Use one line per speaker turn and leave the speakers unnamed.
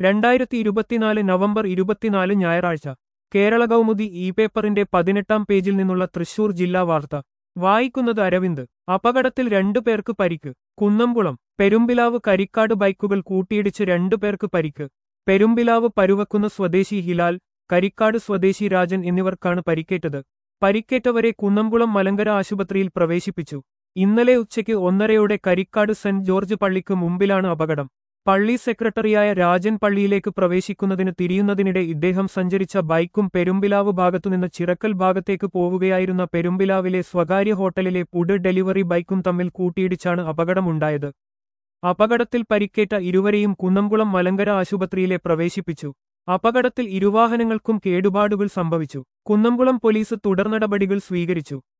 രണ്ടായിരത്തി ഇരുപത്തിനാല് നവംബർ ഇരുപത്തിനാല് ഞായറാഴ്ച കേരള കൗമുദി ഇ പേപ്പറിന്റെ പതിനെട്ടാം പേജിൽ നിന്നുള്ള തൃശൂർ ജില്ലാ വാർത്ത വായിക്കുന്നത് അരവിന്ദ് അപകടത്തിൽ രണ്ടു പേർക്ക് പരിക്ക് കുന്നംകുളം പെരുമ്പിലാവ് കരിക്കാട് ബൈക്കുകൾ കൂട്ടിയിടിച്ച് രണ്ടു പേർക്ക് പരിക്ക് പെരുമ്പിലാവ് പരുവക്കുന്ന സ്വദേശി ഹിലാൽ കരിക്കാട് സ്വദേശി രാജൻ എന്നിവർക്കാണ് പരിക്കേറ്റത് പരിക്കേറ്റവരെ കുന്നംകുളം മലങ്കര ആശുപത്രിയിൽ പ്രവേശിപ്പിച്ചു ഇന്നലെ ഉച്ചയ്ക്ക് ഒന്നരയോടെ കരിക്കാട് സെന്റ് ജോർജ് പള്ളിക്ക് മുമ്പിലാണ് അപകടം പള്ളി സെക്രട്ടറിയായ രാജൻ പള്ളിയിലേക്ക് പ്രവേശിക്കുന്നതിന് തിരിയുന്നതിനിടെ ഇദ്ദേഹം സഞ്ചരിച്ച ബൈക്കും പെരുമ്പിലാവ് ഭാഗത്തുനിന്ന് ചിറക്കൽ ഭാഗത്തേക്ക് പോവുകയായിരുന്ന പെരുമ്പിലാവിലെ സ്വകാര്യ ഹോട്ടലിലെ ഫുഡ് ഡെലിവറി ബൈക്കും തമ്മിൽ കൂട്ടിയിടിച്ചാണ് അപകടമുണ്ടായത് അപകടത്തിൽ പരിക്കേറ്റ ഇരുവരെയും കുന്നംകുളം മലങ്കര ആശുപത്രിയിലെ പ്രവേശിപ്പിച്ചു അപകടത്തിൽ ഇരുവാഹനങ്ങൾക്കും കേടുപാടുകൾ സംഭവിച്ചു കുന്നംകുളം പോലീസ് തുടർനടപടികൾ സ്വീകരിച്ചു